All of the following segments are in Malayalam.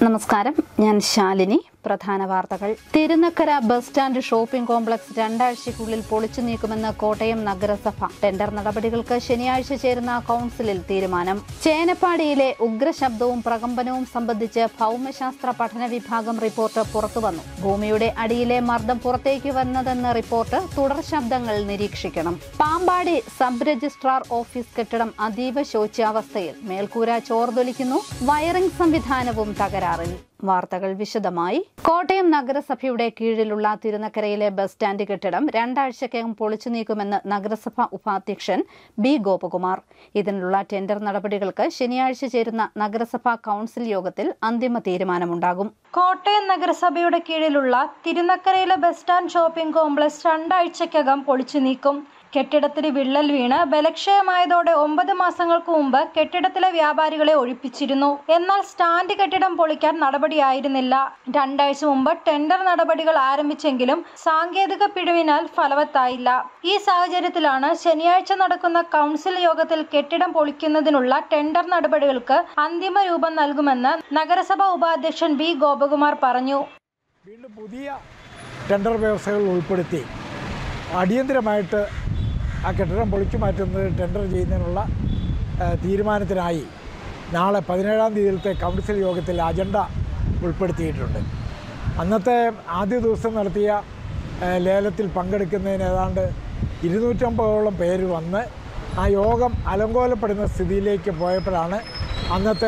നമസ്കാരം ഞാൻ ശാലിനി പ്രധാന വാർത്തകൾ Thirunakkara bus stand shopping complex രണ്ടാഴ്ചയ്ക്കുള്ളിൽ പൊളിച്ചു നീക്കുമെന്ന് കോട്ടയം നഗരസഭ ടെൻഡർ നടപടികൾക്ക് ശനിയാഴ്ച ചേരുന്ന കൌൺസിലിൽ തീരുമാനം ചേനപ്പാടിയിലെ ഉഗ്രശബ്ദവും പ്രകമ്പനവും സംബന്ധിച്ച് ഭൗമശാസ്ത്ര പഠന വിഭാഗം റിപ്പോർട്ട് പുറത്തുവന്നു ഭൂമിയുടെ അടിയിലെ മർദ്ദം പുറത്തേക്ക് വന്നതെന്ന റിപ്പോർട്ട് തുടർ ശബ്ദങ്ങൾ നിരീക്ഷിക്കണം പാമ്പാടി സബ് രജിസ്ട്രാർ ഓഫീസ് കെട്ടിടം അതീവ ശോച്യാവസ്ഥയിൽ മേൽക്കൂര ചോർന്നൊലിക്കുന്നു വയറിംഗ് സംവിധാനവും തകരാറിൽ വാർത്തകൾ വിശദമായി കോട്ടയം നഗരസഭയുടെ കീഴിലുള്ള തിരുനക്കരയിലെ ബസ് സ്റ്റാൻഡ് കെട്ടിടം രണ്ടാഴ്ചക്കകം പൊളിച്ചു നീക്കുമെന്ന് നഗരസഭ ഉപാധ്യക്ഷൻ ബി ഗോപകുമാർ ഇതിനുള്ള ടെൻഡർ നടപടികൾക്ക് ശനിയാഴ്ച ചേരുന്ന നഗരസഭാ കൌൺസിൽ യോഗത്തിൽ അന്തിമ തീരുമാനമുണ്ടാകും കോട്ടയം നഗരസഭയുടെ കീഴിലുള്ള തിരുനക്കരയിലെ ബസ് സ്റ്റാൻഡ് ഷോപ്പിംഗ് കോംപ്ലക്സ് രണ്ടാഴ്ചക്കകം പൊളിച്ചു നീക്കും കെട്ടിടത്തിന് വിള്ളൽ വീണ് ബലക്ഷയമായതോടെ ഒമ്പത് മാസങ്ങൾക്ക് മുമ്പ് കെട്ടിടത്തിലെ വ്യാപാരികളെ ഒഴിപ്പിച്ചിരുന്നു എന്നാൽ സ്റ്റാൻഡ് കെട്ടിടം പൊളിക്കാൻ നടപടിയായിരുന്നില്ല രണ്ടാഴ്ച മുമ്പ് ടെൻഡർ നടപടികൾ ആരംഭിച്ചെങ്കിലും സാങ്കേതിക പിഴവിനാൽ ഫലവത്തായില്ല ഈ സാഹചര്യത്തിലാണ് ശനിയാഴ്ച നടക്കുന്ന കൗൺസിൽ യോഗത്തിൽ കെട്ടിടം പൊളിക്കുന്നതിനുള്ള ടെൻഡർ നടപടികൾക്ക് അന്തിമ രൂപം നൽകുമെന്ന് നഗരസഭാ ഉപാധ്യക്ഷൻ ബി ഗോപകുമാർ പറഞ്ഞു വീണ്ടും പുതിയ ടെൻഡർ വ്യവസ്ഥകൾ ഉൾപ്പെടുത്തി അടിയന്തരമായിട്ട് ആ കെട്ടിടം പൊളിച്ചു മാറ്റുന്നത് ടെൻഡർ ചെയ്യുന്നതിനുള്ള ആ, തീരുമാനത്തിനായി നാളെ പതിനേഴാം തീയതിയിലത്തെ കൗൺസിൽ യോഗത്തിൽ അജണ്ട ഉൾപ്പെടുത്തിയിട്ടുണ്ട് അന്നത്തെ ആദ്യ ദിവസം നടത്തിയ ആ, ലേലത്തിൽ പങ്കെടുക്കുന്നതിന് ഏതാണ്ട് ഇരുന്നൂറ്റമ്പതോളം പേര് വന്ന് ആ യോഗം അലങ്കോലപ്പെടുന്ന സ്ഥിതിയിലേക്ക് പോയപ്പോഴാണ് അന്നത്തെ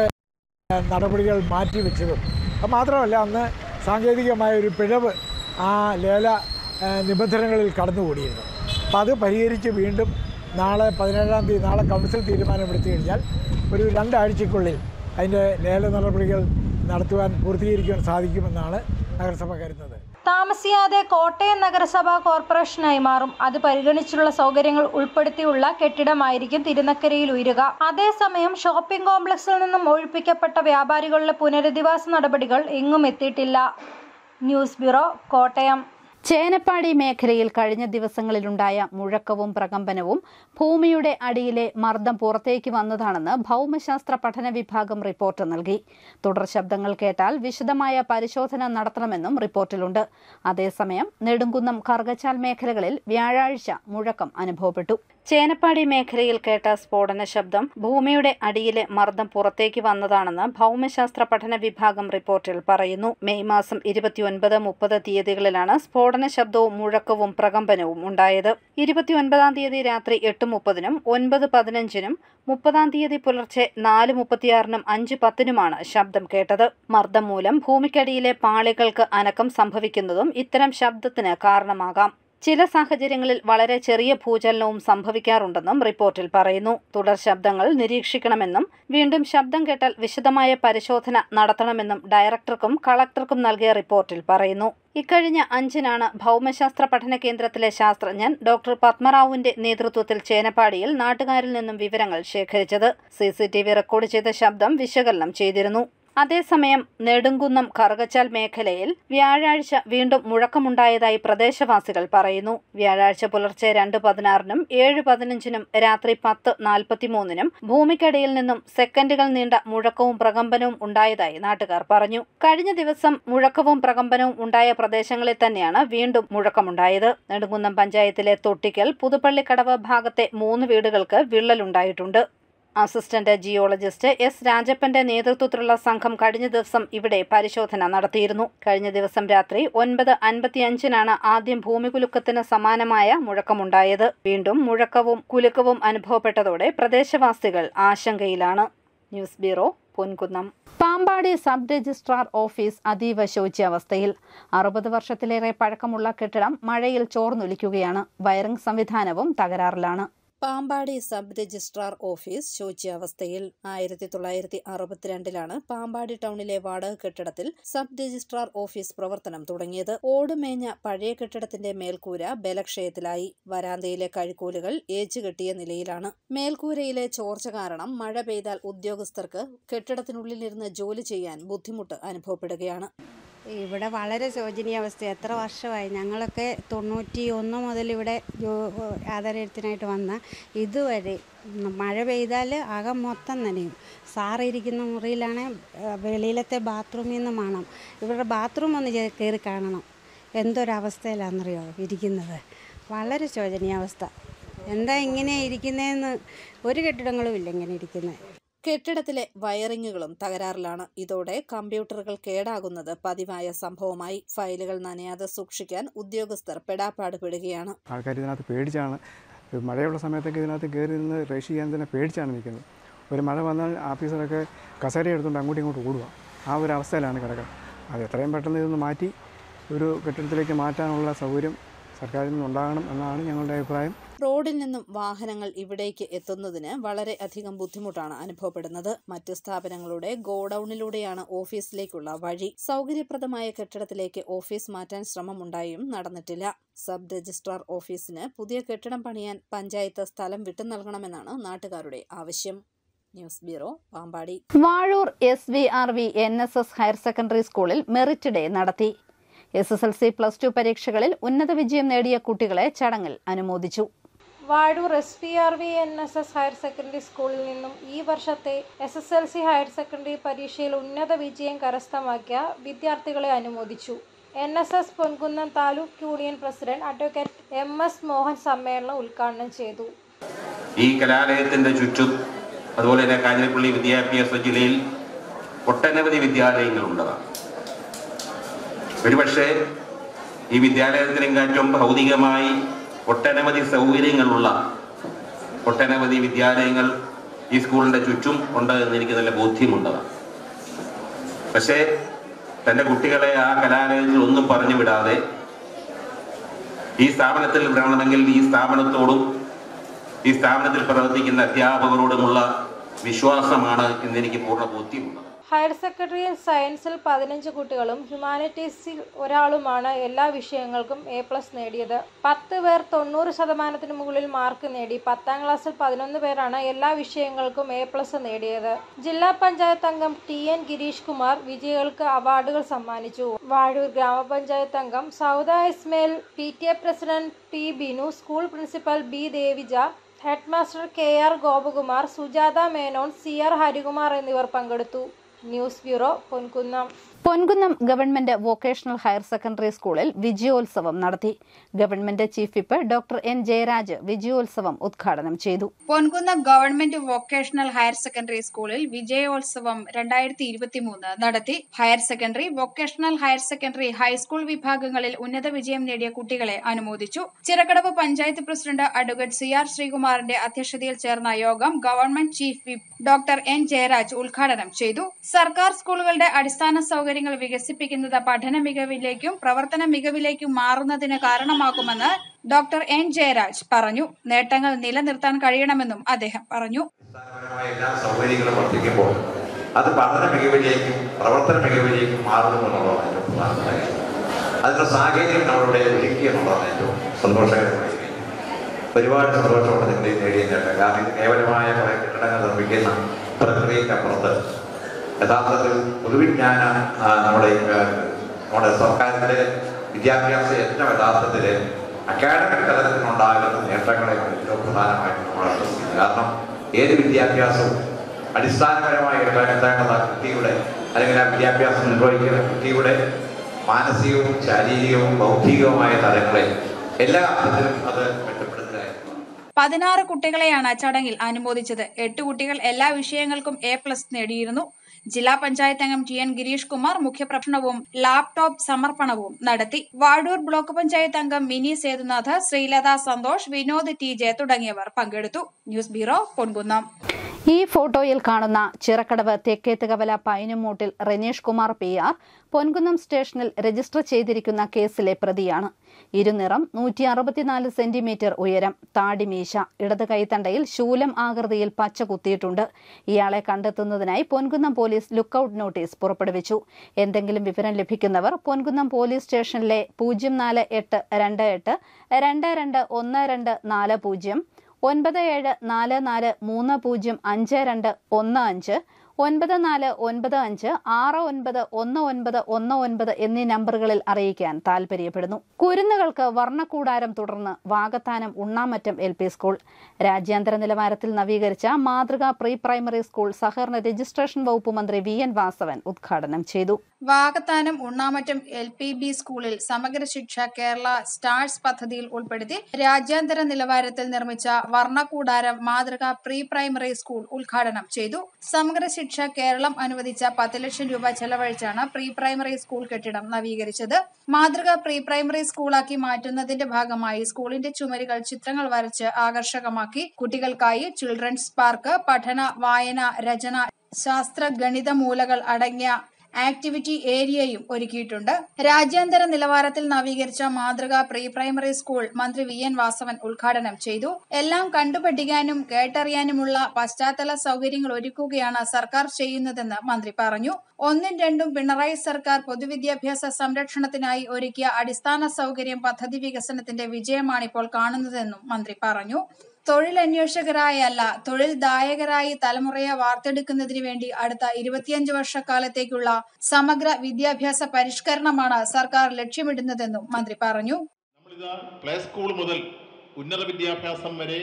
നടപടികൾ മാറ്റിവെച്ചതും അത് മാത്രമല്ല അന്ന് സാങ്കേതികമായ ഒരു പിഴവ് ആ ലേല ആ, നിബന്ധനകളിൽ കടന്നുകൂടിയിരുന്നു അപ്പോൾ അത് പരിഹരിച്ച് വീണ്ടും നാളെ പതിനേഴാം തീയതി നാളെ കൗൺസിൽ തീരുമാനമെടുത്തു കഴിഞ്ഞാൽ ഒരു രണ്ടാഴ്ചയ്ക്കുള്ളിൽ അതിൻ്റെ ലേല നടപടികൾ നടത്തുവാൻ പൂർത്തീകരിക്കുവാൻ സാധിക്കുമെന്നാണ് നഗരസഭ കരുതുന്നത് താമസിയാതെ കോട്ടയം നഗരസഭ കോർപ്പറേഷനായി മാറും അത് പരിഗണിച്ചുള്ള സൗകര്യങ്ങൾ ഉൾപ്പെടുത്തിയുള്ള കെട്ടിടമായിരിക്കും തിരുനക്കരയിൽ ഉയരുക അതേസമയം ഷോപ്പിംഗ് കോംപ്ലക്സിൽ നിന്നും ഒഴിപ്പിക്കപ്പെട്ട വ്യാപാരികളുടെ പുനരധിവാസ നടപടികൾ എങ്ങും എത്തിയിട്ടില്ല ന്യൂസ് ബ്യൂറോ കോട്ടയം ചേനപ്പാടി മേഖലയിൽ കഴിഞ്ഞ ദിവസങ്ങളിലുണ്ടായ മുഴക്കവും പ്രകമ്പനവും ഭൂമിയുടെ അടിയിലെ മർദ്ദം പുറത്തേക്ക് വന്നതാണെന്ന് ഭൗമശാസ്ത്ര പഠന വിഭാഗം റിപ്പോർട്ട് നൽകി തുടർ ശബ്ദങ്ങൾ കേട്ടാൽ വിശദമായ പരിശോധന നടത്തണമെന്നും റിപ്പോർട്ടിലുണ്ട് അതേസമയം നെടുങ്കുന്നം കറുകച്ചാൽ മേഖലകളിൽ വ്യാഴാഴ്ച മുഴക്കം അനുഭവപ്പെട്ടു ചേനപ്പാടി മേഖലയിൽ കേട്ട സ്ഫോടന ശബ്ദം ഭൂമിയുടെ അടിയിലെ മർദ്ദം പുറത്തേക്ക് വന്നതാണെന്ന് ഭൗമശാസ്ത്ര പഠന വിഭാഗം റിപ്പോർട്ടിൽ പറയുന്നു മെയ് മാസം ഇരുപത്തിയൊൻപത് മുപ്പത് തീയതികളിലാണ് സ്ഫോടന ശബ്ദവും മുഴക്കവും പ്രകമ്പനവും ഉണ്ടായത് ഇരുപത്തിയൊൻപതാം തീയതി രാത്രി എട്ട് മുപ്പതിനും ഒൻപത് പതിനഞ്ചിനും മുപ്പതാം തീയതി പുലർച്ചെ നാല് മുപ്പത്തിയാറിനും അഞ്ച് പത്തിനുമാണ് ശബ്ദം കേട്ടത് മർദ്ദം മൂലം ഭൂമിക്കടിയിലെ പാളികൾക്ക് അനക്കം സംഭവിക്കുന്നതും ഇത്തരം ശബ്ദത്തിന് കാരണമാകാം ചില സാഹചര്യങ്ങളിൽ വളരെ ചെറിയ ഭൂചലനവും സംഭവിക്കാറുണ്ടെന്നും റിപ്പോർട്ടിൽ പറയുന്നു തുടർ ശബ്ദങ്ങൾ നിരീക്ഷിക്കണമെന്നും വീണ്ടും ശബ്ദം കേട്ടാൽ വിശദമായ പരിശോധന നടത്തണമെന്നും ഡയറക്ടർക്കും കളക്ടർക്കും നൽകിയ റിപ്പോർട്ടിൽ പറയുന്നു ഇക്കഴിഞ്ഞ അഞ്ചിനാണ് ഭൗമശാസ്ത്ര പഠന കേന്ദ്രത്തിലെ ശാസ്ത്രജ്ഞൻ ഡോക്ടർ പത്മറാവുവിന്റെ നേതൃത്വത്തിൽ ചേനപ്പാടിയിൽ നാട്ടുകാരിൽ നിന്നും വിവരങ്ങൾ ശേഖരിച്ചത് C C T V record ചെയ്ത ശബ്ദം വിശകലനം ചെയ്തിരുന്നു അതേസമയം നെടുങ്കുന്നം കറുകച്ചാൽ മേഖലയിൽ വ്യാഴാഴ്ച വീണ്ടും മുഴക്കമുണ്ടായതായി പ്രദേശവാസികൾ പറയുന്നു വ്യാഴാഴ്ച പുലർച്ചെ രണ്ട് പതിനാറിനും ഏഴ് പതിനഞ്ചിനും രാത്രി പത്ത് നാൽപ്പത്തിമൂന്നിനും ഭൂമിക്കടിയിൽ നിന്നും സെക്കൻഡുകൾ നീണ്ട മുഴക്കവും പ്രകമ്പനവും ഉണ്ടായതായി നാട്ടുകാർ പറഞ്ഞു കഴിഞ്ഞ ദിവസം മുഴക്കവും പ്രകമ്പനവും ഉണ്ടായ പ്രദേശങ്ങളിൽ തന്നെയാണ് വീണ്ടും മുഴക്കമുണ്ടായത് നെടുങ്കുന്നം പഞ്ചായത്തിലെ തൊട്ടിക്കൽ പുതുപ്പള്ളിക്കടവ് ഭാഗത്തെ മൂന്ന് വീടുകൾക്ക് വിള്ളലുണ്ടായിട്ടുണ്ട് അസിസ്റ്റന്റ് ജിയോളജിസ്റ്റ് എസ് രാജപ്പന്റെ നേതൃത്വത്തിലുള്ള സംഘം കഴിഞ്ഞ ദിവസം ഇവിടെ പരിശോധന നടത്തിയിരുന്നു കഴിഞ്ഞ ദിവസം രാത്രി ഒൻപത് അൻപത്തിയഞ്ചിനാണ് ആദ്യം ഭൂമികുലുക്കത്തിന് സമാനമായ മുഴക്കമുണ്ടായത് വീണ്ടും മുഴക്കവും കുലുക്കവും അനുഭവപ്പെട്ടതോടെ പ്രദേശവാസികൾ ആശങ്കയിലാണ് news bureau Ponkunnam Pampady sub registrar office അതീവ ശോച്യാവസ്ഥയിൽ അറുപത് വർഷത്തിലേറെ പഴക്കമുള്ള കെട്ടിടം മഴയിൽ ചോർന്നൊലിക്കുകയാണ് വയറിംഗ് സംവിധാനവും തകരാറിലാണ് പാമ്പാടി സബ് രജിസ്ട്രാർ ഓഫീസ് ശോച്യാവസ്ഥയിൽ ആയിരത്തി തൊള്ളായിരത്തി അറുപത്തിരണ്ടിലാണ് പാമ്പാടി ടൗണിലെ വാടക കെട്ടിടത്തിൽ സബ് രജിസ്ട്രാർ ഓഫീസ് പ്രവർത്തനം തുടങ്ങിയത് ഓടുമേഞ്ഞ പഴയ കെട്ടിടത്തിന്റെ മേൽക്കൂര ബലക്ഷയത്തിലായി വരാന്തയിലെ കഴുക്കൂലുകൾ ഏച്ചുകെട്ടിയ നിലയിലാണ് മേൽക്കൂരയിലെ ചോർച്ച കാരണം മഴ പെയ്താൽ ഉദ്യോഗസ്ഥർക്ക് കെട്ടിടത്തിനുള്ളിലിരുന്ന് ജോലി ചെയ്യാൻ ബുദ്ധിമുട്ട് അനുഭവപ്പെടുകയാണ് ഇവിടെ വളരെ ശോചനീയാവസ്ഥ എത്ര വർഷമായി ഞങ്ങളൊക്കെ തൊണ്ണൂറ്റി ഒന്ന് മുതൽ ഇവിടെ ജോ ആധാരത്തിനായിട്ട് വന്ന ഇതുവരെ മഴ പെയ്താൽ അകം മൊത്തം നനയും സാറിരിക്കുന്ന മുറിയിലാണ് വെളിയിലത്തെ ബാത്റൂമിൽ നിന്ന് മണം ഇവരുടെ ബാത്റൂം ഒന്ന് ചെ- കയറി കാണണം എന്തൊരവസ്ഥയിലാണെന്നറിയോ ഇരിക്കുന്നത് വളരെ ശോചനീയാവസ്ഥ എന്താ ഇങ്ങനെ ഇരിക്കുന്നതെന്ന് ഒരു കെട്ടിടങ്ങളും ഇല്ല ഇങ്ങനെ ഇരിക്കുന്നത് കെട്ടിടത്തിലെ വയറിങ്ങുകളും തകരാറിലാണ് ഇതോടെ കമ്പ്യൂട്ടറുകൾ കേടാകുന്നത് പതിവായ സംഭവമായി ഫയലുകൾ നനയാതെ സൂക്ഷിക്കാൻ ഉദ്യോഗസ്ഥർ പെടാപ്പാട് പെടുകയാണ് ആൾക്കാർ ഇതിനകത്ത് പേടിച്ചാണ് മഴയുള്ള സമയത്തൊക്കെ ഇതിനകത്ത് കയറി നിന്ന് രജിസ്റ്റർ ചെയ്യാൻ തന്നെ പേടിച്ചാണ് നിൽക്കുന്നത് ഒരു മഴ വന്നാൽ ഓഫീസറൊക്കെ കസേര എടുത്തുകൊണ്ട് അങ്ങോട്ടും ഇങ്ങോട്ടും ഓടുക ആ ഒരു അവസ്ഥയിലാണ് കിടക്കുന്നത് അത് എത്രയും പെട്ടെന്ന് ഇതൊന്ന് മാറ്റി ഒരു കെട്ടിടത്തിലേക്ക് മാറ്റാനുള്ള സൗകര്യം സർക്കാരിൽ നിന്നുണ്ടാകണം എന്നാണ് ഞങ്ങളുടെ അഭിപ്രായം റോഡിൽ നിന്നും വാഹനങ്ങൾ ഇവിടേക്ക് എത്തുന്നതിന് വളരെ അധികം ബുദ്ധിമുട്ടാണ് അനുഭവപ്പെടുന്നത് മറ്റ് സ്ഥാപനങ്ങളുടെ ഗോഡൌണിലൂടെയാണ് ഓഫീസിലേക്കുള്ള വഴി സൗകര്യപ്രദമായ കെട്ടിടത്തിലേക്ക് ഓഫീസ് മാറ്റാൻ ശ്രമമുണ്ടായും നടന്നിട്ടില്ല സബ് രജിസ്ട്രാർ ഓഫീസിന് പുതിയ കെട്ടിടം പണിയാൻ പഞ്ചായത്ത് സ്ഥലം വിട്ടു നൽകണമെന്നാണ് നാട്ടുകാരുടെ ആവശ്യം news bureau Pampady Vazhoor S V R V N S S higher secondary സ്കൂളിൽ മെറിറ്റ് ഡേ നടത്തി S S L C plus two പരീക്ഷകളിൽ ഉന്നത വിജയം നേടിയ കുട്ടികളെ ചടങ്ങിൽ അനുമോദിച്ചു Vazhoor S P R V N S S higher secondary സ്കൂളിൽ നിന്നും ഈ വർഷത്തെ S S L C higher secondary പരീക്ഷയിൽ ഉന്നത വിജയം കരസ്ഥമാക്കിയ വിദ്യാർത്ഥികളെ അനുമോദിച്ചു N S S Ponkunnam taluk union president advocate M S Mohan സമ്മേളനം ഉദ്ഘാടനം ചെയ്തു ഈ കലാലയത്തിൻ്റെ ചുറ്റും അതുപോലെ തന്നെ കാഞ്ഞിരപ്പള്ളി വിദ്യാഭ്യാസ ജില്ലയിൽ ഒട്ടനവധി വിദ്യാലയങ്ങളുള്ളതാണ് ഒരുപക്ഷെ ഈ വിദ്യാലയത്തിനെക്കാട്ടും ഭൗതികമായി ഒട്ടനവധി സൗകര്യങ്ങളുള്ള ഒട്ടനവധി വിദ്യാലയങ്ങൾ ഈ സ്കൂളിൻ്റെ ചുറ്റും ഉണ്ട് എന്ന് എനിക്ക് നല്ല ബോധ്യമുള്ളതാണ് പക്ഷേ തൻ്റെ കുട്ടികളെ ആ കലാലയത്തിൽ ഒന്നും പറഞ്ഞു വിടാതെ ഈ സ്ഥാപനത്തിൽ വിടണമെങ്കിൽ ഈ സ്ഥാപനത്തോടും ഈ സ്ഥാപനത്തിൽ പ്രവർത്തിക്കുന്ന അധ്യാപകരോടുമുള്ള വിശ്വാസമാണ് എന്നെനിക്ക് പൂർണ്ണ ബോധ്യമുള്ളത് ഹയർ സെക്കൻഡറി സയൻസിൽ പതിനഞ്ച് കുട്ടികളും ഹ്യൂമാനിറ്റീസിൽ ഒരാളുമാണ് എല്ലാ വിഷയങ്ങൾക്കും എ പ്ലസ് നേടിയത് പത്ത് പേർ തൊണ്ണൂറ് ശതമാനത്തിന് മുകളിൽ മാർക്ക് നേടി പത്താം ക്ലാസ്സിൽ പതിനൊന്ന് പേരാണ് എല്ലാ വിഷയങ്ങൾക്കും എ പ്ലസ് നേടിയത് ജില്ലാ പഞ്ചായത്ത് അംഗം ടി എൻ ഗിരീഷ് കുമാർ വിജയികൾക്ക് അവാർഡുകൾ സമ്മാനിച്ചു വാഴൂർ ഗ്രാമപഞ്ചായത്ത് അംഗം Sauda Ismail P T A president P Binu school principal B Devija head master K R Gopakumar Sujatha Menon C R Harikumar എന്നിവർ പങ്കെടുത്തു news bureau Ponkunnam Ponkunnam government vocational higher secondary സ്കൂളിൽ വിജയോത്സവം നടത്തി government chief whip doctor N Jayaraj വിജയോത്സവം ഉദ്ഘാടനം ചെയ്തു Ponkunnam government vocational higher secondary സ്കൂളിൽ വിജയോത്സവം രണ്ടായിരത്തി ഇരുപത്തിമൂന്ന് നടത്തി higher secondary vocational higher secondary high school വിഭാഗങ്ങളിൽ ഉന്നത വിജയം നേടിയ കുട്ടികളെ അനുമോദിച്ചു Chirakkadavu panchayat president advocate C R ശ്രീകുമാറിന്റെ അധ്യക്ഷതയിൽ ചേർന്ന യോഗം government chief whip doctor N Jayaraj ഉദ്ഘാടനം ചെയ്തു സർക്കാർ സ്കൂളുകളുടെ അടിസ്ഥാന സൗകര്യങ്ങൾ വികസിപ്പിക്കുന്നത് പഠന മികവിലേക്കും പ്രവർത്തന മികവിലേക്കും മാറുന്നതിന് കാരണമാകുമെന്ന് ഡോക്ടർ എൻ ജയരാജ് പറഞ്ഞു നേട്ടങ്ങൾ നിലനിർത്താൻ കഴിയണമെന്നും അദ്ദേഹം പറഞ്ഞു അടിസ്ഥാനപരമായ എല്ലാ സൗകര്യങ്ങളും വർദ്ധിക്കുമ്പോൾ അത് പഠന മികവിലേക്കും പ്രവർത്തന മികവിലേക്കും മാറുന്നു എന്നുള്ളതാണ് ഏറ്റവും പ്രധാനമായ കാര്യം. അതിനുള്ള സാഹചര്യം നമ്മളിവിടെ ഒരുക്കി എന്നുള്ളതാണ് ഏറ്റവും സന്തോഷകരമായ കാര്യം. ഒരുപാട് സന്തോഷമുണ്ട് നിങ്ങൾ ഈ നേടിയ നേട്ടം കാരണം ഇത് കേവലമായ കുറെ കെട്ടിടങ്ങൾ നിർമ്മിക്കുന്ന പ്രക്രിയക്കപ്പുറത്ത് യഥാർത്ഥത്തിൽ പൊതുവിജ്ഞാനം ആ, നമ്മുടെ ഈ, ആ, നമ്മുടെ സർക്കാരിൻ്റെ വിദ്യാഭ്യാസ യജ്ഞം യഥാർത്ഥത്തിൽ അക്കാഡമിക് തലത്തിലുണ്ടാകുന്ന നേട്ടങ്ങളെയാണ് ഏറ്റവും പ്രധാനമായിട്ട് നമ്മൾ ആശ്വസിക്കുന്നത് കാരണം ഏത് വിദ്യാഭ്യാസവും അടിസ്ഥാനപരമായി എത്തേണ്ടത് ആ കുട്ടിയുടെ അല്ലെങ്കിൽ ആ വിദ്യാഭ്യാസം നിർവഹിക്കുന്ന കുട്ടിയുടെ മാനസികവും ശാരീരികവും ബൗദ്ധികവുമായ തലങ്ങളെ എല്ലാ അർത്ഥത്തിലും അത് മെച്ചപ്പെടുത്തുക എന്നുള്ളതാണ് പതിനാറ് കുട്ടികളെയാണ് ചടങ്ങിൽ അനുമോദിച്ചത് എട്ട് കുട്ടികൾ എല്ലാ വിഷയങ്ങൾക്കും എ പ്ലസ് നേടിയിരുന്നു ജില്ലാ പഞ്ചായത്ത് അംഗം ടി എൻ ഗിരീഷ് കുമാർ മുഖ്യപ്രഭാഷണവും ലാപ്ടോപ്പ് സമർപ്പണവും നടത്തി വാഴൂർ ബ്ലോക്ക് പഞ്ചായത്ത് അംഗം മിനി സേതുനാഥ് ശ്രീലത സന്തോഷ് വിനോദ് ടി ജെ തുടങ്ങിയവർ പങ്കെടുത്തു ന്യൂസ് ബ്യൂറോ പൊൻകുന്നം ഈ ഫോട്ടോയിൽ കാണുന്ന ചിറക്കടവ് തെക്കേത്തുകവല പൈനുമൂട്ടിൽ റനീഷ് കുമാർ പി ആർ പൊൻകുന്നം സ്റ്റേഷനിൽ രജിസ്റ്റർ ചെയ്തിരിക്കുന്ന കേസിലെ പ്രതിയാണ് ഇരുനിറം നൂറ്റി അറുപത്തിനാല് സെന്റിമീറ്റർ ഉയരം താടിമീശ ഇടത് കൈത്തണ്ടയിൽ ശൂലം ആകൃതിയിൽ പച്ച കുത്തിയിട്ടുണ്ട് ഇയാളെ കണ്ടെത്തുന്നതിനായി പൊൻകുന്നം പോലീസ് ലുക്കൌട്ട് നോട്ടീസ് പുറപ്പെടുവിച്ചു എന്തെങ്കിലും വിവരം ലഭിക്കുന്നവർ പൊൻകുന്നം പോലീസ് സ്റ്റേഷനിലെ പൂജ്യം നാല് എട്ട് രണ്ട് എട്ട് രണ്ട് രണ്ട് ഒന്ന് രണ്ട് നാല് പൂജ്യം ഒൻപത് ഏഴ് നാല് നാല് മൂന്ന് പൂജ്യം അഞ്ച് രണ്ട് ഒന്ന് അഞ്ച് ഒൻപത് നാല് ഒൻപത് അഞ്ച് ആറ് ഒൻപത് ഒന്ന് ഒൻപത് ഒന്ന് ഒൻപത് എന്നീ നമ്പറുകളിൽ അറിയിക്കാൻ താൽപര്യപ്പെടുന്നു കുരുന്നുകൾക്ക് വർണ്ണക്കൂടാരം തുടർന്ന് Vakathanam Unnamattom L P school രാജ്യാന്തര നിലവാരത്തിൽ നവീകരിച്ച മാതൃകാ പ്രീ പ്രൈമറി സ്കൂൾ സഹകരണ രജിസ്ട്രേഷൻ വകുപ്പ് മന്ത്രി വി എൻ വാസവൻ ഉദ്ഘാടനം ചെയ്തു Vakathanam Unnamattom L P B സ്കൂളിൽ സമഗ്ര ശിക്ഷ കേരള സ്റ്റാർസ് പദ്ധതിയിൽ ഉൾപ്പെടുത്തി രാജ്യാന്തര നിലവാരത്തിൽ നിർമ്മിച്ച വർണ്ണക്കൂടാരം മാതൃക പ്രീ പ്രൈമറി സ്കൂൾ ഉദ്ഘാടനം ചെയ്തു സമഗ്ര ശിക്ഷ കേരളം അനുവദിച്ച പത്ത് ലക്ഷം രൂപ ചെലവഴിച്ചാണ് പ്രീ പ്രൈമറി സ്കൂൾ കെട്ടിടം നവീകരിച്ചത് മാതൃക പ്രീ പ്രൈമറി സ്കൂളാക്കി മാറ്റുന്നതിന്റെ ഭാഗമായി സ്കൂളിന്റെ ചുമരുകൾ ചിത്രങ്ങൾ വരച്ച് ആകർഷകമാക്കി കുട്ടികൾക്കായി ചിൽഡ്രൻസ് പാർക്ക് പഠന വായന രചന ശാസ്ത്ര ഗണിത മൂലകൾ അടങ്ങിയ ആക്ടിവിറ്റി ഏരിയയും ഒരുക്കിയിട്ടുണ്ട് രാജ്യാന്തര നിലവാരത്തിൽ നവീകരിച്ച മാതൃക പ്രീ പ്രൈമറി സ്കൂൾ മന്ത്രി വി എൻ വാസവൻ ഉദ്ഘാടനം ചെയ്തു എല്ലാം കണ്ടുപഠിക്കാനും കേട്ടറിയാനുമുള്ള പശ്ചാത്തല സൗകര്യങ്ങൾ ഒരുക്കുകയാണ് സർക്കാർ ചെയ്യുന്നതെന്ന് മന്ത്രി പറഞ്ഞു ഒന്നും രണ്ടും പിണറായി സർക്കാർ പൊതുവിദ്യാഭ്യാസ സംരക്ഷണത്തിനായി ഒരുക്കിയ അടിസ്ഥാന സൗകര്യം പദ്ധതി വികസനത്തിന്റെ വിജയമാണിപ്പോൾ കാണുന്നതെന്നും മന്ത്രി പറഞ്ഞു തൊഴിലന്വേഷകരായല്ല തൊഴിൽ ദായകരായി തലമുറയെ വാർത്തെടുക്കുന്നതിന് വേണ്ടി അടുത്ത ഇരുപത്തിയഞ്ച് വർഷക്കാലത്തേക്കുള്ള സമഗ്ര വിദ്യാഭ്യാസ പരിഷ്കരണമാണ് സർക്കാർ ലക്ഷ്യമിടുന്നതെന്നും മന്ത്രി പറഞ്ഞു നമ്മളിതാ പ്ലേ സ്കൂൾ മുതൽ ഉന്നത വിദ്യാഭ്യാസം വരെ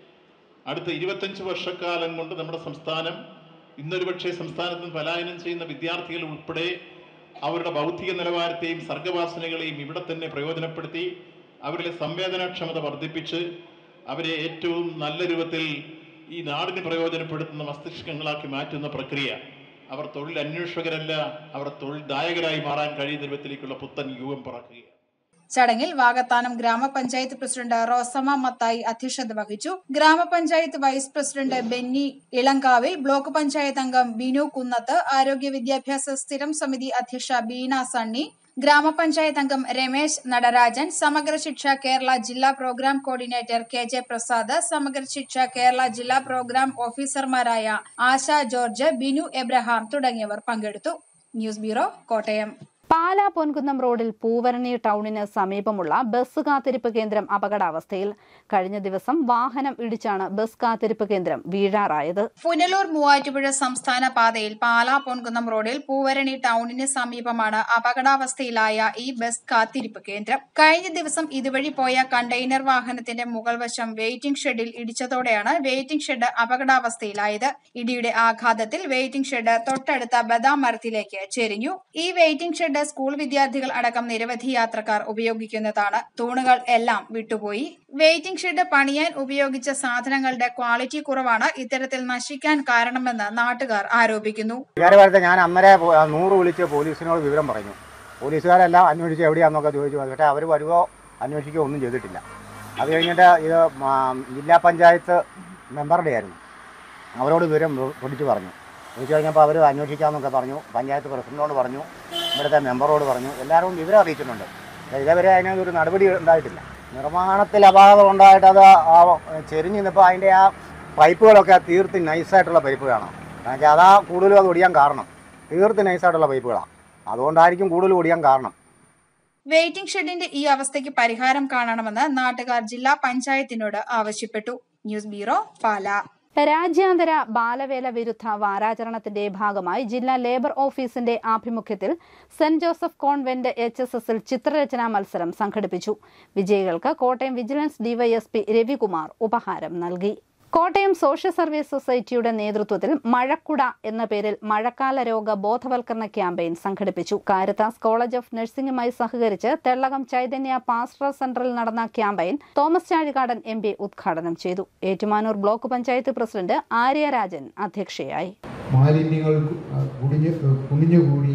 അടുത്ത ഇരുപത്തഞ്ച് വർഷക്കാലം കൊണ്ട് നമ്മുടെ സംസ്ഥാനം ഇന്നൊരു പക്ഷേ സംസ്ഥാനത്ത് നിന്ന് പലായനം ചെയ്യുന്ന വിദ്യാർത്ഥികൾ ഉൾപ്പെടെ അവരുടെ ബൗദ്ധിക നിലവാരത്തെയും സർഗവാസനകളെയും ഇവിടെ തന്നെ പ്രയോജനപ്പെടുത്തി അവരിലെ സംവേദനാക്ഷമത വർദ്ധിപ്പിച്ച് അവരെ ഏറ്റവും നല്ല രൂപത്തിൽ ഈ നാടിന് പ്രയോജനപ്പെടുത്തുന്ന മസ്തിഷ്കങ്ങളാക്കി മാറ്റുന്ന പ്രക്രിയ അവർ തൊഴിൽ അന്വേഷകരല്ല അവർ തൊഴിൽ ദായകരായി മാറാൻ കഴിയുന്ന രൂപത്തിലേക്കുള്ള പുത്തൻ യുഗം പറക്കുകയാണ് ചടങ്ങിൽ വാകത്താനം ഗ്രാമപഞ്ചായത്ത് പ്രസിഡന്റ് റോസമ്മ മത്തായി അധ്യക്ഷത വഹിച്ചു ഗ്രാമപഞ്ചായത്ത് vice president Benny Elankavil block panchayat അംഗം ബിനു കുന്നത്ത് ആരോഗ്യ വിദ്യാഭ്യാസ സ്ഥിരം സമിതി അധ്യക്ഷ ബീന സണ്ണി ഗ്രാമപഞ്ചായത്ത് അംഗം രമേശ് നടരാജൻ സമഗ്ര ശിക്ഷ കേരള ജില്ലാ programme coordinator K J Prasad Samagra Shiksha Kerala ജില്ലാ പ്രോഗ്രാം ഓഫീസർമാരായ ആശ ജോർജ് ബിനു എബ്രഹാം തുടങ്ങിയവർ പങ്കെടുത്തു ന്യൂസ് ബ്യൂറോ കോട്ടയം പാലാ പൊൻകുന്നം റോഡിൽ പൂവരണി ടൗണിന് സമീപമുള്ള ബസ് കാത്തിരിപ്പ് കേന്ദ്രം അപകടാവസ്ഥയിൽ കഴിഞ്ഞ ദിവസം വാഹനം ഇടിച്ചാണ് ബസ് കാത്തിരിപ്പ് കേന്ദ്രം വീഴാറായത് പുനലൂർ മൂവാറ്റുപുഴ സംസ്ഥാന പാതയിൽ പാലാ പൊൻകുന്നം റോഡിൽ പൂവരണി ടൗണിന് സമീപമാണ് അപകടാവസ്ഥയിലായ ഈ ബസ് കാത്തിരിപ്പ് കേന്ദ്രം കഴിഞ്ഞ ദിവസം ഇതുവഴി പോയ കണ്ടെയ്നർ വാഹനത്തിന്റെ മുകൾ വശം വെയിറ്റിംഗ് ഷെഡിൽ ഇടിച്ചതോടെയാണ് വെയിറ്റിംഗ് ഷെഡ് അപകടാവസ്ഥയിലായത് ഇടിയുടെ ആഘാതത്തിൽ വെയിറ്റിംഗ് ഷെഡ് തൊട്ടടുത്ത ബദാം മരത്തിലേക്ക് ചെരിഞ്ഞു ഈ വെയിറ്റിംഗ് ഷെഡ് സ്കൂൾ വിദ്യാർത്ഥികൾ അടക്കം നിരവധി യാത്രക്കാർ ഉപയോഗിക്കുന്നതാണ് തൂണുകൾ എല്ലാം വിട്ടുപോയി വെയിറ്റിംഗ് ഷെഡ് പണിയാൻ ഉപയോഗിച്ച സാധനങ്ങളുടെ ക്വാളിറ്റി കുറവാണ് ഇത്തരത്തിൽ നശിക്കാൻ കാരണമെന്ന് നാട്ടുകാർ ആരോപിക്കുന്നു വികാരകാലത്ത് ഞാൻ അന്നേരം പോ- നൂറ് വിളിച്ച് പോലീസിനോട് വിവരം പറഞ്ഞു പോലീസുകാരെല്ലാം അന്വേഷിച്ച് എവിടെയാണെന്നൊക്കെ ചോദിച്ചു പക്ഷേ അവർ വരുമോ അന്വേഷിക്കുകയോ ഒന്നും ചെയ്തിട്ടില്ല അത് കഴിഞ്ഞിട്ട് ഇത് മാ- ജില്ലാ പഞ്ചായത്ത് മെമ്പറുടെ ആയിരുന്നു അവരോട് വിവരം വി- വിളിച്ച് പറഞ്ഞു വിളിച്ചു കഴിഞ്ഞപ്പോൾ അവർ അന്വേഷിക്കാമെന്നൊക്കെ പറഞ്ഞു പഞ്ചായത്ത് പ്രസിഡന്റിനോട് പറഞ്ഞു ഇവിടുത്തെ മെമ്പറോട് പറഞ്ഞു എല്ലാവരും വിവരം അറിയിച്ചിട്ടുണ്ട് പക്ഷേ ഇതേവരെ അതിനൊരു നടപടി ഉണ്ടായിട്ടില്ല നിർമ്മാണത്തിൽ അപാകത ഉണ്ടായിട്ട് അത് ആ ചെരിഞ്ഞ് നിന്നപ്പോൾ അതിൻ്റെ ആ പൈപ്പുകളൊക്കെ തീർത്ത് നൈസായിട്ടുള്ള പൈപ്പുകളാണ് കാരണം വെച്ചാൽ അതാ കൂടുതലും അത് ഒടിയാൻ കാരണം തീർത്ത് നൈസായിട്ടുള്ള പൈപ്പുകളാണ് അതുകൊണ്ടായിരിക്കും കൂടുതൽ ഒടിയാൻ കാരണം വെയിറ്റിംഗ് ഷെഡിന്റെ ഈ അവസ്ഥയ്ക്ക് പരിഹാരം കാണണമെന്ന് നാട്ടുകാർ ജില്ലാ പഞ്ചായത്തിനോട് ആവശ്യപ്പെട്ടു ന്യൂസ് ബ്യൂറോ പാലാ രാജ്യാന്തര ബാലവേല വിരുദ്ധ വാരാചരണത്തിന്റെ ഭാഗമായി ജില്ലാ ലേബർ ഓഫീസിന്റെ ആഭിമുഖ്യത്തിൽ Saint Joseph convent H S എസിൽ ചിത്രരചനാ മത്സരം സംഘടിപ്പിച്ചു വിജയികൾക്ക് കോട്ടയം വിജിലൻസ് ഡിവൈഎസ്പി രവികുമാർ ഉപഹാരം നൽകി കോട്ടയം സോഷ്യൽ സർവീസ് സൊസൈറ്റിയുടെ നേതൃത്വത്തിൽ മഴക്കുട എന്ന പേരിൽ മഴക്കാല രോഗ ബോധവൽക്കരണ ക്യാമ്പയിൻ സംഘടിപ്പിച്ചു കാരത്താസ് കോളേജ് ഓഫ് നഴ്സിംഗുമായി സഹകരിച്ച് തെള്ളകം ചൈതന്യ പാസ്റ്ററൽ സെന്ററിൽ നടന്ന campaign Thomas Chazhikadan M P ഉദ്ഘാടനം ചെയ്തു ഏറ്റുമാനൂർ ബ്ലോക്ക് പഞ്ചായത്ത് പ്രസിഡന്റ് ആര്യരാജൻ അധ്യക്ഷയായി മാലിന്യങ്ങൾ കുടിഞ്ഞ് കുനിഞ്ഞുകൂടി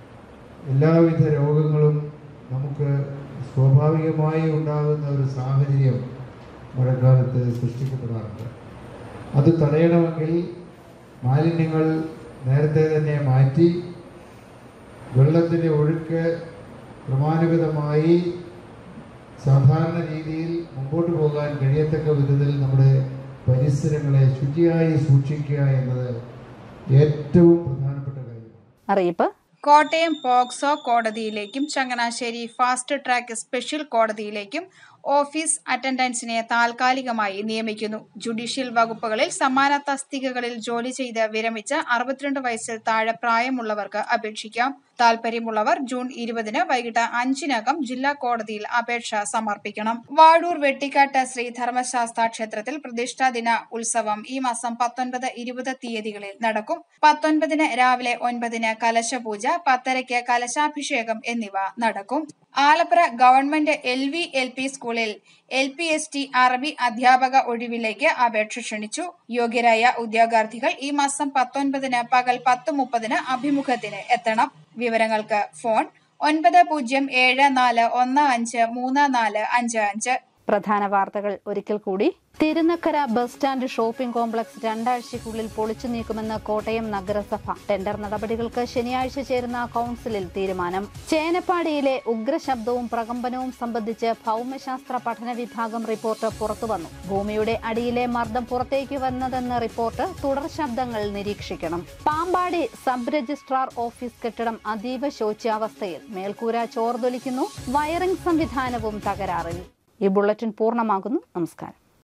എല്ലാവിധ രോഗങ്ങളും നമുക്ക് സ്വാഭാവികമായി ഉണ്ടാകുന്ന ഒരു സാഹചര്യം മഴക്കാലത്ത് സൃഷ്ടിക്കപ്പെടാറുണ്ട് അത് തടയണമെങ്കിൽ മാലിന്യങ്ങൾ നേരത്തെ തന്നെ മാറ്റി വെള്ളത്തിൻ്റെ ഒഴുക്ക് ക്രമാനുഗതമായി സാധാരണ രീതിയിൽ മുമ്പോട്ട് പോകാൻ കഴിയത്തക്ക വിധത്തിൽ നമ്മുടെ പരിസരങ്ങളെ ശുചിയായി സൂക്ഷിക്കുക എന്നത് ഏറ്റവും പ്രധാനപ്പെട്ട കാര്യമാണ് അറിയിപ്പ് കോട്ടയം പോക്സോ കോടതിയിലേക്കും ചങ്ങനാശ്ശേരി ഫാസ്റ്റ് ട്രാക്ക് സ്പെഷ്യൽ കോടതിയിലേക്കും ഓഫീസ് അറ്റൻഡൻസിനെ താൽക്കാലികമായി നിയമിക്കുന്നു ജുഡീഷ്യൽ വകുപ്പുകളിൽ സമാന തസ്തികകളിൽ ജോലി ചെയ്ത് വിരമിച്ച അറുപത്തിരണ്ട് വയസ്സിൽ താഴെ പ്രായമുള്ളവർക്ക് അപേക്ഷിക്കാം താൽപര്യമുള്ളവർ ജൂൺ ഇരുപതിന് വൈകിട്ട് അഞ്ചിനകം ജില്ലാ കോടതിയിൽ അപേക്ഷ സമർപ്പിക്കണം വാഴൂർ വെട്ടിക്കാട്ട് ശ്രീ ധർമ്മശാസ്ത്ര ക്ഷേത്രത്തിൽ പ്രതിഷ്ഠാ ദിന ഉത്സവം ഈ മാസം പത്തൊൻപത് ഇരുപത് തീയതികളിൽ നടക്കും പത്തൊൻപതിന് രാവിലെ ഒൻപതിന് കലശപൂജ പത്തരയ്ക്ക് കലശാഭിഷേകം എന്നിവ നടക്കും Alappuzha government L V L P സ്കൂളിൽ എൽ പി എസ് ടി അറബി അധ്യാപക ഒഴിവിലേക്ക് അപേക്ഷ ക്ഷണിച്ചു യോഗ്യരായ ഉദ്യോഗാർത്ഥികൾ ഈ മാസം പത്തൊൻപതിന് പകൽ പത്ത് മുപ്പതിന് അഭിമുഖത്തിന് എത്തണം വിവരങ്ങൾക്ക് ഫോൺ ഒൻപത് പൂജ്യം ഏഴ് നാല് ഒന്ന് അഞ്ച് മൂന്ന് നാല് അഞ്ച് അഞ്ച് പ്രധാന വാർത്തകൾ ഒരിക്കൽ കൂടി Thirunakkara bus stand shopping complex രണ്ടാഴ്ചയ്ക്കുള്ളിൽ പൊളിച്ചു നീക്കുമെന്ന് കോട്ടയം നഗരസഭ ടെൻഡർ നടപടികൾക്ക് ശനിയാഴ്ച ചേരുന്ന കൌൺസിലിൽ തീരുമാനം ചേനപ്പാടിയിലെ ഉഗ്രശബ്ദവും പ്രകമ്പനവും സംബന്ധിച്ച് ഭൗമശാസ്ത്ര പഠന വിഭാഗം റിപ്പോർട്ട് പുറത്തുവന്നു ഭൂമിയുടെ അടിയിലെ മർദ്ദം പുറത്തേക്ക് വന്നതെന്ന റിപ്പോർട്ട് തുടർ ശബ്ദങ്ങൾ നിരീക്ഷിക്കണം പാമ്പാടി സബ് രജിസ്ട്രാർ ഓഫീസ് കെട്ടിടം അതീവ ശോച്യാവസ്ഥയിൽ മേൽക്കൂര ചോർന്നൊലിക്കുന്നു വയറിംഗ് സംവിധാനവും തകരാറിൽ ഈ ബുള്ളറ്റിൻ പൂർണ്ണമാകുന്നു നമസ്കാരം